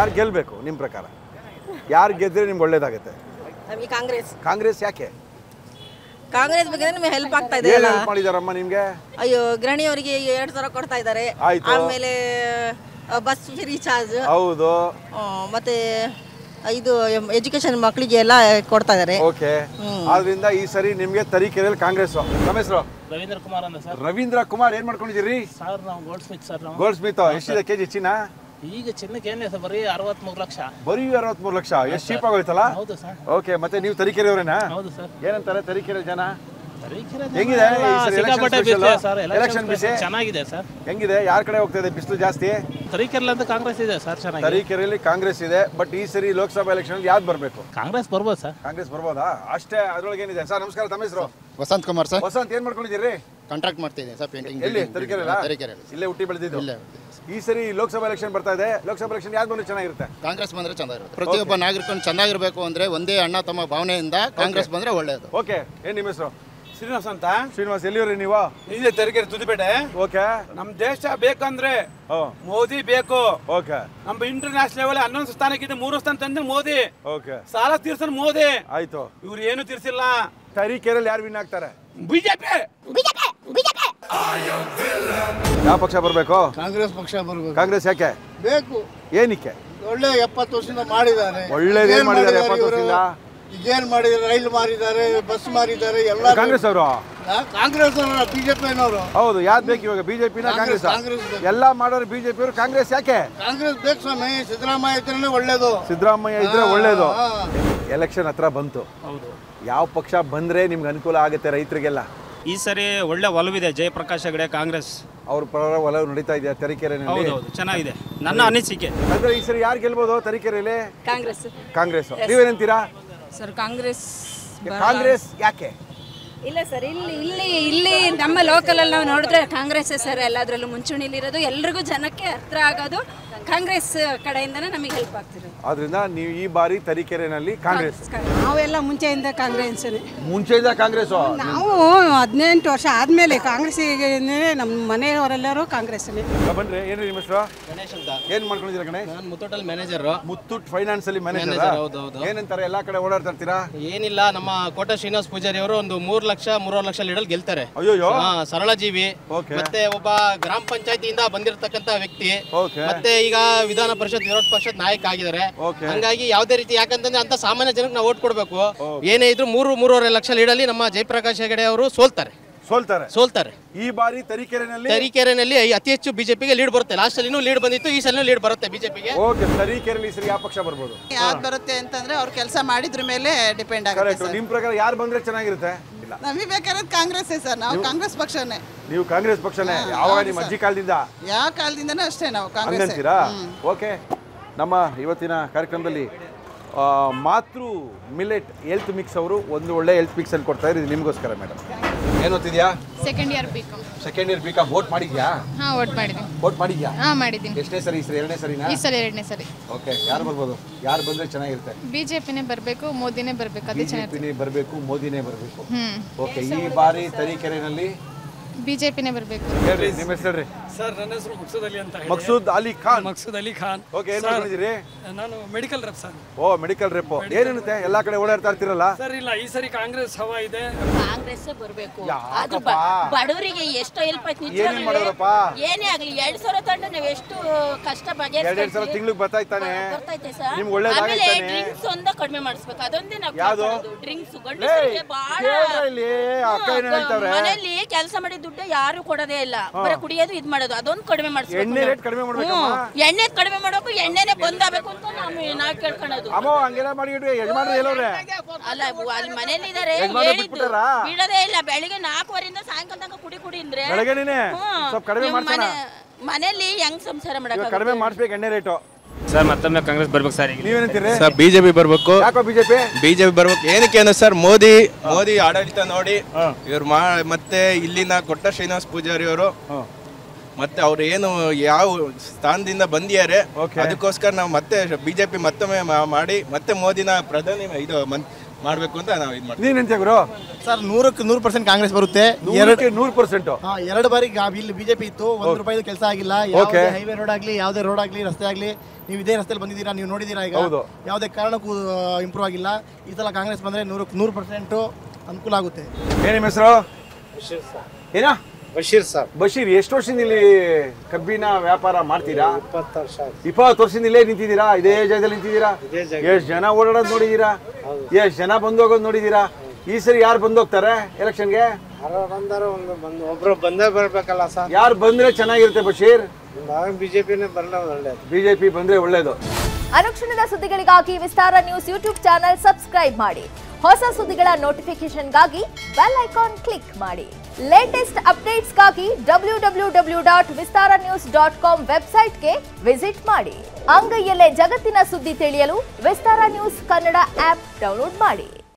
ಯಾರು ಗೆಲ್ಲಬೇಕು ನಿಮ್ಮ ಪ್ರಕಾರ ಯಾರು ಗೆದ್ದರೆ ನಿಮ್ಗೆ ಒಳ್ಳೇದಾಗುತ್ತೆ ನಮಗೆ ಕಾಂಗ್ರೆಸ್ ಕಾಂಗ್ರೆಸ್ ಯಾಕೆ ಕಾಂಗ್ರೆಸ್ ಬಗ್ಗೆ ನಮಗೆ ಹೆಲ್ಪ್ ಆಗ್ತಾ ಇದೆ ಏನು ಅಲ್ಲ ಹೆಲ್ಪ್ ಮಾಡಿದಾರಮ್ಮ ನಿಮಗೆ ಅಯ್ಯೋ ಗೃಹಿಣಿಯವರಿಗೆ ಎರಡ್ ಸಾವಿರ ಕೊಡ್ತಾ ಇದ್ದಾರೆ ಆಯ್ತು. ಆಮೇಲೆ ಬಸ್ ಫ್ರೀ ಚಾರ್ಜ್ ಹೌದು ಮತ್ತೆ ಇದು ಎಜುಕೇಶನ್ ಮಕ್ಕಳಿಗೆ ಎಲ್ಲ ಕೊಡ್ತಾ ಇದ್ದಾರೆ ಓಕೆ ಆದ್ರಿಂದ ಈ ಸರಿ ನಿಮಗೆ ತರೀಕೆರೆಯಲ್ಲಿ ಕಾಂಗ್ರೆಸ್ ನಮ್ಮ ಹೆಸರು ರವೀಂದ್ರ ಕುಮಾರ್ ಅಂತ ಸರ್ ರವೀಂದ್ರ ಕುಮಾರ್ ಏನ್ ಮಾಡ್ಕೊಂಡಿದ್ದೀರಿ ಸರ್ ನಾವು ಗೋಲ್ಡ್ ಸ್ಮಿತ್ ಸರ್ ನಾವು ಗೋಲ್ಡ್ ಸ್ಮಿತ್ ಎಷ್ಟಿದೆ ಕೆಜಿ ಚಿನ್ನ ಈಗ ಚಿನ್ನಕ್ಕೆ ಏನಿದೆ ಸರ್ ಬರೀ ಅರವತ್ಮೂರು ಲಕ್ಷ ಬರೀ ಅರವತ್ಮೂರು ಲಕ್ಷ ಎಷ್ಟು ಚೀಪ್ ಆಗೋಯ್ತಲ್ಲ ಹೌದು ಸರ್ ಓಕೆ ಮತ್ತೆ ನೀವು ತರೀಕೆರೆಯವರೇನಾ ಹೌದು ಸರ್ ಏನಂತಾರೆ ತರೀಕೆರೆ ಜನ ತರೀಕೆರೆ ಜನ ಹೆಂಗಿದೆ ಈ ಎಲ್ಲ ಸರಿ ಸಿಕ್ಕಾಪಟ್ಟೆ election ಬಿಸಿಲು special? ಸರ್ Election ಎಲೆಕ್ಷನ್ ಬಿಸಿ? ಚೆನ್ನಾಗಿದೆ ಸರ್ ಹೆಂಗಿದೆ ಯಾರ ಕಡೆ ಹೋಗ್ತಾ ಇದೆ ಬಿಸಿಲು ಜಾಸ್ತಿ ತರೀಕೆರೆಲ್ಲ ಅಂತ ಕಾಂಗ್ರೆಸ್ ಇದೆ ಸರ್ ಚೆನ್ನಾಗಿ ತರೀಕೆರೆಯಲ್ಲಿ ಕಾಂಗ್ರೆಸ್ ಇದೆ ಬಟ್ ಈ ಸರಿ ಲೋಕಸಭಾ ಎಲೆಕ್ಷನ್ ಯಾವ್ದು ಬರಬೇಕು ಕಾಂಗ್ರೆಸ್ ಬರ್ಬೋದು ಸರ್ ಕಾಂಗ್ರೆಸ್ ಬರ್ಬೋದಾ ಅಷ್ಟೇ ಅದ್ರೊಳಗೆ ಏನಿದೆ ಸರ್ ನಮಸ್ಕಾರ ತಮ್ಮ ಹೆಸರು ವಸಂತ್ ಕುಮಾರ್ ಸರ್ ವಸಂತ್ ಏನ್ ಮಾಡ್ಕೊಂಡಿದ್ದೀರಿ ಕಾಂಟ್ರಾಕ್ಟ್ ಮಾಡ್ತಿದ್ದೀನಿ ಸರ್ ಪೇಂಟಿಂಗ್ ಎಲ್ಲಿ ತರೀಕೆರೆಲ್ಲ ತರೀಕೆರೆ ಇಲ್ಲೇ ಹುಟ್ಟಿ ಬೆಳೆದಿದ್ದು ಇಲ್ಲೇ ಈ ಸರಿ ಲೋಕಸಭಾ ಎಲೆಕ್ಷನ್ ಬರ್ತಾ ಇದೆ ಲೋಕಸಭಾ ಎಲೆಕ್ಷನ್ ಯಾವ್ದು ಬಂದ್ರೆ ಚೆನ್ನಾಗಿರುತ್ತೆ ಕಾಂಗ್ರೆಸ್ ಬಂದ್ರೆ ಚೆನ್ನಾಗಿರುತ್ತೆ ಪ್ರತಿಯೊಬ್ಬ ನಾಗರಿಕನು ಚೆನ್ನಾಗಿರ್ಬೇಕು ಅಂದ್ರೆ ಒಂದೇ ಅಣ್ಣ ತಮ್ಮ ಭಾವನೆಯಿಂದ ಕಾಂಗ್ರೆಸ್ ಬಂದ್ರೆ ಒಳ್ಳೆಯದು ಓಕೆ ಏನ್ ನಿಮ್ಮ ಹೆಸರು ಶ್ರೀನಿವಾಸ್ ಅಂತ ಶ್ರೀನಿವಾಸ್ ಎಲ್ಲಿವ್ರಿ ನೀವು ಇದೆ ತರೀಕೆರೆ ತುದಿಪೇಟೆ ಓಕೆ ನಮ್ ದೇಶ ಬೇಕಂದ್ರೆ ಓ ಮೋದಿ ಬೇಕು ಓಕೆ ನಮ್ಮ ಇಂಟರ್ನ್ಯಾಷನಲ್ ಲೆವೆಲ್ ಹನ್ನೊಂದು ಸ್ಥಾನಕ್ಕಿಂತ ಮೂರು ಸ್ಥಾನ ತಂದ್ರೆ ಮೋದಿ ಓಕೆ ಸಾಲ ತೀರ್ಸನ್ ಮೋದಿ ಆಯ್ತು ಇವ್ರು ಏನು ತೀರ್ಸಿಲ್ಲ ತರೀಕೆರೆಯಲ್ಲಿ ಯಾರು ವಿನ್ ಆಗ್ತಾರೆ ಬಿಜೆಪಿ ಯಾವ ಪಕ್ಷ ಬರಬೇಕು ಕಾಂಗ್ರೆಸ್ ಪಕ್ಷ ಬರಬೇಕು ಕಾಂಗ್ರೆಸ್ ಯಾಕೆ ಬೇಕು ಏನಕ್ಕೆ ಒಳ್ಳೆ ಎಪ್ಪತ್ತು ವರ್ಷದಿಂದ ಮಾಡಿದ್ದಾರೆ ಒಳ್ಳೇದೇನ್ ಏನ್ ಮಾಡಿದ್ದಾರೆ ಮಾಡಿದ್ದಾರೆ ಎಪ್ಪತ್ತು ಇವ್ರು? ವರ್ಷದಿಂದ? ಈಗೇನ್ ಮಾಡಿದ್ದಾರೆ ರೈಲು ಮಾರಿದ್ದಾರೆ ಬಸ್ ಮಾರಿದ್ದಾರೆ ಎಲ್ಲ ಕಾಂಗ್ರೆಸ್ ಅವರು ಕಾಂಗ್ರೆಸ್ ಬಿಜೆಪಿ ಏನವರು ಹೌದು ಯಾವ್ದು ಬೇಕು ಇವಾಗ ಬಿಜೆಪಿನ ಕಾಂಗ್ರೆಸ್ ಕಾಂಗ್ರೆಸ್ ಬೇಕು. ಎಲ್ಲ ಮಾಡೋರು ಬಿಜೆಪಿ ಅವರು ಕಾಂಗ್ರೆಸ್ ಯಾಕೆ ಕಾಂಗ್ರೆಸ್ ಬೇಕು ಸ್ವಾಮಿ ಸಿದ್ದರಾಮಯ್ಯ ಇದ್ರೇನೆ ಒಳ್ಳೇದು ಸಿದ್ದರಾಮಯ್ಯ ಇದ್ರೆ ಒಳ್ಳೇದು ಹಾ. ಎಲೆಕ್ಷನ್ ಹತ್ರ ಬಂತು ಹೌದು ಯಾವ ಪಕ್ಷ ಬಂದ್ರೆ ನಿಮ್ಗೆ ಅನುಕೂಲ ಆಗುತ್ತೆ ರೈತರಿಗೆಲ್ಲ ಈ ಸರಿ ಒಳ್ಳೆ ಒಲವಿದೆ ಜಯಪ್ರಕಾಶ್ ಹೆಗಡೆ ಕಾಂಗ್ರೆಸ್ ಅವ್ರ ಪರ ಒಲವು ನಡೀತಾ ಇದೆ ತರೀಕೆರೆನಲ್ಲಿ ಹೌದೌದು ಚೆನ್ನಾಗಿದೆ ನನ್ನ ಅನಿಸಿಕೆ ಅಂದ್ರೆ ಈ ಸರಿ ಯಾರು ಗೆಲ್ಬೋದು ತರೀಕೆರೆಯಲ್ಲಿ ಕಾಂಗ್ರೆಸ್ ಕಾಂಗ್ರೆಸ್ ನೀವೇನಂತೀರಾ ಸರ್ ಕಾಂಗ್ರೆಸ್ ಕಾಂಗ್ರೆಸ್ ಯಾಕೆ ಇಲ್ಲ ಸರ್ ಇಲ್ಲಿ ಇಲ್ಲಿ ಇಲ್ಲಿ ನಮ್ಮ ಲೋಕಲಲ್ಲಿ ನಾವು ನೋಡಿದ್ರೆ ಕಾಂಗ್ರೆಸ್ ಸರ್ ಎಲ್ಲದರಲ್ಲೂ ಮುಂಚೂಣಿಲಿರೋದು ಎಲ್ರಿಗೂ ಜನಕ್ಕೆ ಹತ್ರ ಆಗೋದು ಕಾಂಗ್ರೆಸ್ ಕಡೆಯಿಂದನೇ ನಮಗೆ ಹೆಲ್ಪ್ ಆಗ್ತಿರೋದು ಆದ್ರಿಂದ ನೀವು ಈ ಬಾರಿ ತರೀಕೆರೆನಲ್ಲಿ ಕಾಂಗ್ರೆಸ್ ನಾವೆಲ್ಲ ಮುಂಚೆಯಿಂದ ಕಾಂಗ್ರೆಸ್ನೇ ಮುಂಚೆಯಿಂದ ಕಾಂಗ್ರೆಸ್ ನಾವು ಹದಿನೆಂಟು ವರ್ಷ ಆದಮೇಲೆ ಕಾಂಗ್ರೆಸ್ಸಿಗೆ ನಮ್ಮ ಮನೆಯವರೆಲ್ಲರೂ ಕಾಂಗ್ರೆಸ್ನೇ ಬನ್ರಿ ಏನ್ರಿ ನಿಮ್ಮ ಹೆಸರು ಗಣೇಶ್ ಅಂತ ಏನ್ ಮಾಡ್ಕೊಂಡಿದ್ದೀರಾ ಗಣೇಶ್ ನಾನು ಮುತ್ತೋಟಲ್ ಮ್ಯಾನೇಜರ್ ಮುತ್ತೂಟ್ ಫೈನಾನ್ಸ್ ಅಲ್ಲಿ ಮ್ಯಾನೇಜರ್ Manager, ಹೌದು, ಹೌದು. ಏನಂತಾರೆ ಎಲ್ಲಾ ಕಡೆ ಓಡಾಡ್ತಾ ಇರ್ತೀರಾ ಏನಿಲ್ಲ ನಮ್ಮ ಕೋಟ ಶ್ರೀನಿವಾಸ್ ಪೂಜಾರಿ ಅವರು ಒಂದು ಮೂರು ಲಕ್ಷ ಮೂರುವರೆ ಲಕ್ಷ ಲೀಡಲ್ ಗೆಲ್ತಾರೆ ಅಯ್ಯೋಯ್ಯೋ. ಹಾ, ಸರಳ ಜೀವಿ Okay. ಮತ್ತೆ ಒಬ್ಬ ಗ್ರಾಮ ಪಂಚಾಯತಿಯಿಂದ ಬಂದಿರತಕ್ಕಂತ ವ್ಯಕ್ತಿ Okay. ಮತ್ತೆ ಈಗ ವಿಧಾನ ಪರಿಷತ್ ವಿರೋಧ ಪಕ್ಷದ ನಾಯಕ ಆಗಿದ್ದಾರೆ Okay. ಹಂಗಾಗಿ ಯಾವುದೇ ರೀತಿ ಯಾಕಂತಂದ್ರೆ ಅಂತ ಸಾಮಾನ್ಯ ಜನಕ್ಕೆ ನಾವು ಓಟ್ ಕೊಡಬೇಕು ಏನೇ ಇದ್ರು ಮೂರು ಮೂರುವರೆ ಲಕ್ಷ ಲೀಡಲ್ಲಿ ನಮ್ಮ ಜಯಪ್ರಕಾಶ್ ಹೆಗಡೆ ಅವರು ಸೋಲ್ತಾರೆ ಸೋಲ್ತಾರೆ ಸೋಲ್ತಾರೆ ಈ ಬಾರಿ ತರೀಕೆರೆನಲ್ಲಿ ತರೀಕೆರೆನಲ್ಲಿ ಅತಿ ಹೆಚ್ಚು ಬಿಜೆಪಿಗೆ ಲೀಡ್ ಬರುತ್ತೆ ಲಾಸ್ಟ್ ಅಲ್ಲಿ ಲೀಡ್ ಬಂದಿತ್ತು ಈ ಸಲ ಲೀಡ್ ಬರುತ್ತೆ ಬಿಜೆಪಿಗೆ ಓಕೆ ತರೀಕೆರೆಯಲ್ಲಿ ಈ ಸರಿ ಯಾವ ಪಕ್ಷ ಬರ್ಬೋದು ಯಾವ್ದು ಬರುತ್ತೆ ಅಂತಂದ್ರೆ ಅವ್ರು ಕೆಲಸ ಮಾಡಿದ್ರ ಮೇಲೆ ಡಿಪೆಂಡ್ ಕರೆಕ್ಟ್ ನಿಮ್ ಪ್ರಕಾರ ಯಾರು ಬಂದ್ರೆ ಚೆನ್ನಾಗಿರುತ್ತೆ ಇಲ್ಲ ನಮಗೆ ಬೇಕಾಗಿರೋದು ಕಾಂಗ್ರೆಸ್ಸೇ ಸರ್ ನಾವು ಕಾಂಗ್ರೆಸ್ ಪಕ್ಷನೇ ನೀವು ಕಾಂಗ್ರೆಸ್ ಪಕ್ಷನೇ ಯಾವಾಗ ನಿಮ್ಮ ಅಜ್ಜಿ ಕಾಲದಿಂದ ಯಾವ ಕಾಲದಿಂದನೂ ಅಷ್ಟೇ ನಾವು ಹಂಗಂತೀರಾ ಓಕೆ ನಮ್ಮ ಇವತ್ತಿನ ಕಾರ್ಯಕ್ರಮದಲ್ಲಿ ಆ, ಮಾತೃ ಮಿಲೆಟ್ ಹೆಲ್ತ್ ಮಿಕ್ಸ್ ಅವರು ಒಂದು ಒಳ್ಳೆ ಹೆಲ್ತ್ ಮಿಕ್ಸ್ ಅನ್ನು ಕೊಡ್ತಾ ಇದ್ದಾರೆ ಇದು ನಿಮಗೋಸ್ಕರ ಮೇಡಮ್ ಏನು ಓದ್ತಿದ್ಯಾ ಸೆಕೆಂಡ್ ಇಯರ್ ಬೇಕು ಸೆಕೆಂಡ್ ಇಯರ್ ಬೇಕಾ ವೋಟ್ ಮಾಡಿದ್ಯಾ ಹಾ ಓಟ್ ಮಾಡಿದ್ದೀನಿ ವೋಟ್ ಮಾಡಿದ್ಯಾ ಹಾ ಮಾಡಿದ್ದೀನಿ ಎಷ್ಟನೇ ಸರಿ ಈ ಸರಿ ಎರಡನೇ ಸರಿನಾ ಈ ಸಲ ಎರಡನೇ ಸರಿ ಓಕೆ ಯಾರು ಬರ್ಬೋದು ಯಾರು ಬಂದ್ರೆ ಚೆನ್ನಾಗಿರುತ್ತೆ ಬಿಜೆಪಿನೇ ಬರಬೇಕು ಮೋದಿನೇ ಬರಬೇಕು ಅದೇ ಚೆನ್ನಾಗಿರುತ್ತೆ ಬಿಜೆಪಿನೇ ಬರಬೇಕು ಮೋದಿನೇ ಬರಬೇಕು ಹ್ಮ್ ಓಕೆ ಈ ಬಾರಿ ತರೀಕೆರೆನಲ್ಲಿ ಬಿಜೆಪಿನೇ ಬರಬೇಕು ಹೇಳ್ರಿ ನಿಮ್ಮ ಹೆಸರು ಹೇಳ್ರಿ ಸರ್ ನನ್ನ ಹೆಸರು ಮಕ್ಸೂದ್ ಅಲಿ ಅಂತ ಹೇಳಿ. ಮಕ್ಸೂದ್ ಅಲಿ ಖಾನ್ ಮಕ್ಸೂದ್ ಅಲಿ ಖಾನ್ ಓಕೆ ಏನ್ ಸರ್, ಮಾಡ್ಕೊಂಡಿದ್ದೀರಿ ನಾನು ಮೆಡಿಕಲ್ ರೆಪ್ ಸರ್ ಓ ಮೆಡಿಕಲ್ ರೆಪ್ ಏನಿರುತ್ತೆ ಎಲ್ಲಾ ಕಡೆ ಓಡಾಡ್ತಾ ಇರ್ತೀರಲ್ಲ ಸರ್ ಇಲ್ಲ ಈ ಸರಿ ಕಾಂಗ್ರೆಸ್ ಹವಾ ಇದೆ ಕಾಂಗ್ರೆಸ್ ಬರಬೇಕು ಯಾಕಪ್ಪ? ಅದು ಬ- ಬಡವರಿಗೆ ಎಷ್ಟು ಹೆಲ್ಪ್ ಆಯ್ತು ಏನೇನ್ ಮಾಡಿದ್ರಪ್ಪ? ಏನೇ ಆಗ್ಲಿ ಎರಡ್ ಸಾವಿರ ತಂದು ನಾವು ಎಷ್ಟು ಕಷ್ಟ ಎರಡೆರಡು ಸಲ ತಿಂಗ್ಳಿಗೆ ಬರ್ತಾ ಇತ್ತಾನೆ ಬರ್ತೈತೆ ಸರ್ ನಿಮ್ಗೆ ಒಳ್ಳೇದಾಗೈತೆ ಆಮೇಲೆ ತಾನೇ? ಡ್ರಿಂಕ್ಸ್ ಒಂದ ಕಡಿಮೆ ಮಾಡಿಸ್ಬೇಕು ಅದೊಂದೇ ನಾವು ಯಾವ್ದು? ಡ್ರಿಂಕ್ಸ್ ಲೇ, ಗಂಡಸರಿಗೆ ಬಹಳ ಕೇಳ್ರ ಇಲ್ಲಿ ಅಕ್ಕ ಏನ್ ಹೇಳ್ತಾವ್ರೆ ಮನೆಯಲ್ಲಿ ಕೆಲಸ ಮಾಡಿದ ದುಡ್ಡು ಯಾರು ಕೊಡೋದೇ ಇಲ್ಲ ಬರೀ ಕುಡಿಯೋದು ಇದ್ ಮಾಡೋದು ಅದೊಂದು ಕಡಿಮೆ ಮಾಡಿಸ್ಬೇಕು ಎಣ್ಣೆ ನಾವು. ರೇಟ್ ಕಡಿಮೆ ಮಾಡ್ಬೇಕಮ್ಮ ಹ್ಮ್. ಎಣ್ಣೆ ಕಡಿಮೆ ಮಾಡೋಕು ಎಣ್ಣೆನೆ ಬಂದಾಗಬೇಕು ಅಂತ ನಾವು ನಾವ್ ಕೇಳ್ಕೊಳ್ಳೋದು ಅಮ್ಮ ಹಂಗೆಲ್ಲ ಮಾಡಿಬಿಟ್ರಿ ಯಜಮಾನ್ರು ಹೇಳೋರೆ ಅಲ್ಲ ಅವು ಅಲ್ಲಿ ಮನೇಲಿ ಇದಾರೆ ಯಜಮಾನ್ರು ಹೇಳಿದ್ದು ಬಿಟ್ಬಿಟ್ಟಾರಾ? ಬಿಡೋದೇ ಇಲ್ಲ ಬೆಳಿಗ್ಗೆ ನಾಲ್ಕುವರೆಯಿಂದ ಸಾಯಂಕಾಲ ತನಕ ಕುಡಿ ಕುಡಿ ಅಂದ್ರೆ ಬೆಳಗ್ಗೆನೇ ಹ್ಮ್. ಸ್ವಲ್ಪ ಕಡಿಮೆ ನಿಮ್ ಮಾಡ್ಸೋಣ ಮನೆ- ಮನೇಲಿ ಹೆಂಗ್ ಸಂಸಾರ ಇವಾಗ ಮಾಡಕ್ ಕಡಿಮೆ ಮಾಡಿಸ್ಬೇಕು ಎಣ್ಣೆ ರೇಟು ಸರ್ ಮತ್ತೊಮ್ಮೆ ಕಾಂಗ್ರೆಸ್ ಬರ್ಬೇಕು ಸರ್ ಈಗ ನೀವೇನಂತೀರಿ ಸರ್ ಬಿಜೆಪಿ ಬರ್ಬೇಕು ಯಾಕೋ ಬಿಜೆಪಿ ಬಿಜೆಪಿ ಬರ್ಬೇಕು ಏನಕ್ಕೆ ಅಂದ್ರೆ ಸರ್ ಮೋದಿ ಮೋದಿ ಆಡಳಿತ ನೋಡಿ ಇವ್ರು ಮಾ ಮತ್ತೆ ಇಲ್ಲಿನ ಕೊಟ್ಟ ಶ್ರೀನಿವಾಸ್ ಪೂಜಾರಿ ಅವರು ಮತ್ತೆ ಅವ್ರು ಏನು ಯಾವ ಸ್ಥಾನದಿಂದ ಬಂದಿದ್ದಾರೆ ಅದಕ್ಕೋಸ್ಕರ ನಾವು ಮತ್ತೆ ಬಿಜೆಪಿ ಮತ್ತೊಮ್ಮೆ ಮಾ- ಮಾಡಿ ಮತ್ತೆ ಮೋದಿನ ಪ್ರಧಾನಿ ಇದು ಮನ್ ಮಾಡಬೇಕು ಅಂತ ನಾವು ಇದು ಮಾಡ್ತೀವಿ ನೀನೆಂತ ಗುರು ಸರ್ ನೂರಕ್ಕೆ ನೂರು ಪರ್ಸೆಂಟ್ ಕಾಂಗ್ರೆಸ್ ಬರುತ್ತೆ ನೂರಕ್ಕೆ ನೂರು ಪರ್ಸೆಂಟ್ ಹಾ, ಎರಡು ಬಾರಿ ಗಾ- ಇಲ್ಲಿ ಬಿಜೆಪಿ ಇತ್ತು ಒಂದು Okay. ರೂಪಾಯಿದು ಕೆಲಸ ಆಗಿಲ್ಲ Okay. ಯಾವುದೇ ಹೈವೇ ರೋಡ್ ಆಗಲಿ ಯಾವುದೇ ರೋಡ್ ಆಗಲಿ ರಸ್ತೆ ಆಗಲಿ ನೀವು ಇದೇ ರಸ್ತೆಯಲ್ಲಿ ಬಂದಿದ್ದೀರಾ ನೀವು ನೋಡಿದ್ದೀರಾ ಈಗ ಹೌದು. ಯಾವುದೇ ಕಾರಣಕ್ಕೂ ಇಂಪ್ರೂವ್ ಆಗಿಲ್ಲ ಈ ಸಲ ಕಾಂಗ್ರೆಸ್ ಬಂದರೆ ನೂರಕ್ಕೆ ನೂರು ಪರ್ಸೆಂಟು ಅನುಕೂಲ ಆಗುತ್ತೆ ಏನ್ ನಿಮ್ಮ ಹೆಸರು ಏನ ಬಶೀರ್ ಸರ್ ಬಶೀರ್ ಎಷ್ಟು ವರ್ಷದಿಂದ ಇಲ್ಲಿ ಕಬ್ಬಿನ ವ್ಯಾಪಾರ ಮಾಡ್ತೀರಾ ಇಪ್ಪತ್ತು ವರ್ಷ ಆಯ್ತು. ಇಪ್ಪತ್ತು ವರ್ಷದಿಂದ ಇಲ್ಲೇ ನಿಂತಿದ್ದೀರಾ ಇದೇ ಜಾಗದಲ್ಲಿ ನಿಂತಿದ್ದೀರಾ ಇದೇ ಜಾಗ. ಎಷ್ಟು ಜನ ಓಡಾಡೋದು ನೋಡಿದ್ದೀರಾ ಎಷ್ಟು ಜನ ಬಂದು ಹೋಗೋದು ನೋಡಿದ್ದೀರಾ ಈ ಸರಿ ಯಾರು ಬಂದು ಹೋಗ್ತಾರೆ ಎಲೆಕ್ಷನ್ಗೆ ಯಾರೋ ಬಂದಾರ ಒಂದು ಬಂದು ಒಬ್ರು ಬಂದೇ ಬರ್ಬೇಕಲ್ಲ ಸರ್ ಯಾರು ಬಂದ್ರೆ ಚೆನ್ನಾಗಿರುತ್ತೆ ಬಶೀರ್ ಬಿಜೆಪಿನೇ ಬರಲ್ಲ ಒಳ್ಳೇದು ಬಿಜೆಪಿ ಬಂದ್ರೆ ಒಳ್ಳೇದು ಅನುಕ್ಷಣದ ಸುದ್ದಿಗಳಿಗಾಗಿ Vistara news YouTube channel subscribe ಮಾಡಿ ಹೊಸ ಸುದ್ದಿಗಳ ನೋಟಿಫಿಕೇಶನ್ಗಾಗಿ ಬೆಲ್ ಐಕಾನ್ ಕ್ಲಿಕ್ ಮಾಡಿ ಲೇಟೆಸ್ಟ್ ಅಪ್ಡೇಟ್ಸ್ಗಾಗಿ W W W dot Vistara news dot com ವೆಬ್ಸೈಟ್ಗೆ ವಿಸಿಟ್ ಮಾಡಿ ಅಂಗೈಯಲ್ಲೇ ಜಗತ್ತಿನ ಸುದ್ದಿ ತಿಳಿಯಲು Vistara news Kannada app download ಮಾಡಿ